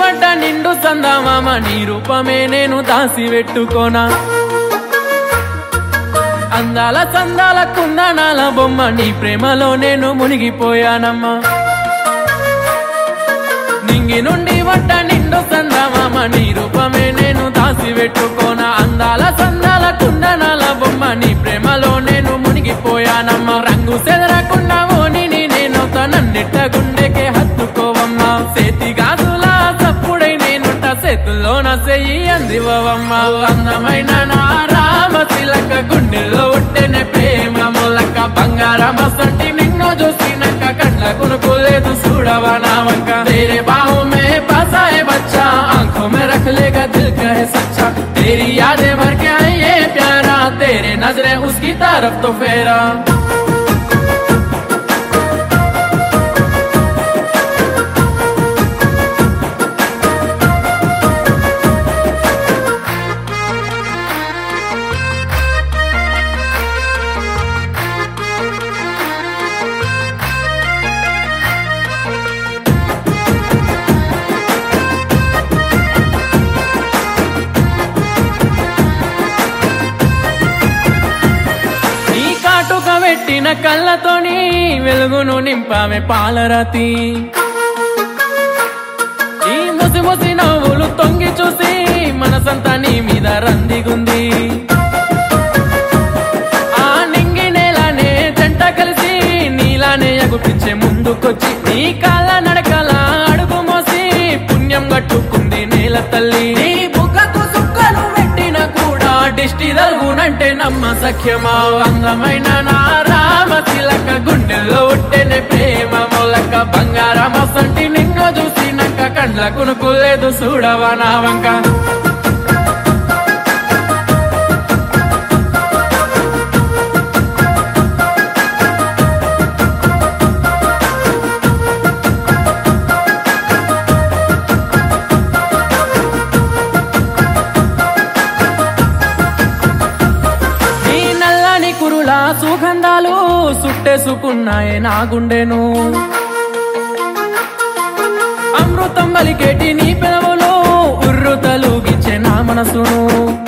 వడ్డ నిండు సందామామ నీ రూపమే నేను దాసి పెట్టుకోనా అందాల సందాల కుందనాల బొమ్మ నీ ప్రేమలో నేను మునిగిపోయానమ్మా నింగి నుండి వడ్డ నిండు సందామామ నీ రూపమే నేను దాసి పెట్టుకోనా అందాల సందాల కుందనాల బొమ్మ నీ ప్రేమలో నేను మునిగిపోయానమ్మా రంగు చెదరకుండా ఓని నేను నన్నిట్ట గుండెకే హత్తుకోవమ్మా చేతి గాజుల సప్పుడై నేనుంట చేతుల్లోన చెయ్యి అందివమ్మ అందమైన నా రామ తిలక గుండెల్లో ఉట్టెనే ప్రేమ మొలక బంగారమ సంటి నిన్ను చూసినాక కళ్ళ కొనుకోలేదు చూడవా నా వంక तेरे बाहों में बसाए बच्चा आंखों में रख लेगा दिल कहे सच्चा तेरी यादें भर के आई ये प्यारा तेरे नजरें उसकी तरफ तो फेरा నీ కాటుక పెట్టిన కళ్ళతోని వెలుగును నింపామె పాలరాతి ఈ ముసి ముసి నవ్వులు తొంగి చూసి మనసంతా నీ మీద రందిగుంది ఆ నింగి నేలనే జంట కలిసి నీలానే ఎగుపించే ముందుకొచ్చి నీ కాళ్ళ నడకల అడుగు మోసి పుణ్యం కట్టుకుంది నేల తల్లి నీ బుగ్గకు సుక్కలు పెట్టిన కూడా దిష్టి తలుగునంటే నమ్మ సఖ్యమా అందమైన నా రామ తిలక గుండెల్లో ఉట్టెనే ప్రేమ మొలక బంగారమ సంటి నిన్ను చూసినాక కండ్ల కునుకులేదు చూడవా నా వంక నీ నల్లని కురుల సుగంధాలు సుట్టేసుకున్నాయే నా గుండెను అమృతం బలికేటి నీ పెదవులు ఉర్రు తలుగిచ్చే నా మనసును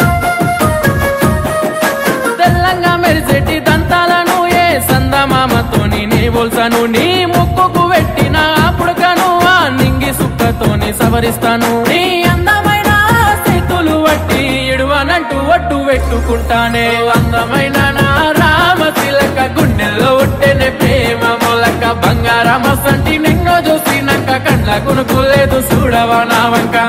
తెల్లంగా మెరిసేటి దంతాలను ఏ సందమామతోని నే బోల్సాను నీ ముక్కుకు పెట్టిన పుడకను ఆ నింగి సుక్కతోని సవరిస్తాను నీ అందమైన చేతులు వట్టి ఇడువనంటూ ఒట్టు పెట్టుకుంటానే అందమైన నా రామ తిలక గుండెల్లో ఉట్టెనే ప్రేమ మొలక బంగారమ సంటి నిన్ను చూసినాక కండ్ల కొనుకోలేదు చూడవా నా వంక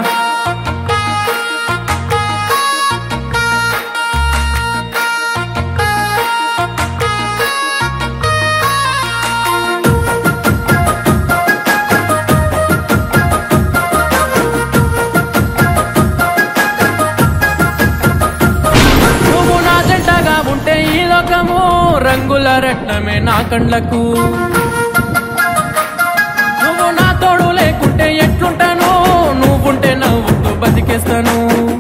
నువ్వు నా జంటగా ఉంటే ఈ లోకము రంగుల రత్నమే నా కండ్లకు నువ్వు నా తోడు లేకుంటే ఎట్లుంటాను నువ్వుంటే నవ్వుతూ బతికేస్తాను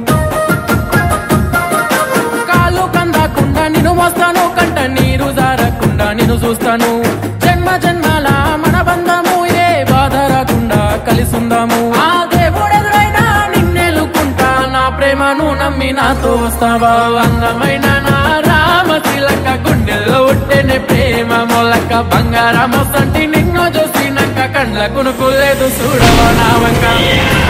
కాలు కందకుండా నిన్ను మోస్తాను కంట నీరు జారకుండా నిన్ను చూస్తాను జన్మ జన్మాల మన బంధము ఏ బాధ రాకుండా కలిసుందాము ఆ దేవుడెదురైనా నిన్నెలుకుంటా నా ప్రేమను నమ్మి నాతో వస్తావా అందమైన నా రామ తిలక గుండెల్లో ఉట్టెనే ప్రేమ మొలక బంగారమ సంటి నిన్ను చూసినాక కండ్ల కునుకులేదు చూడవా నా వంక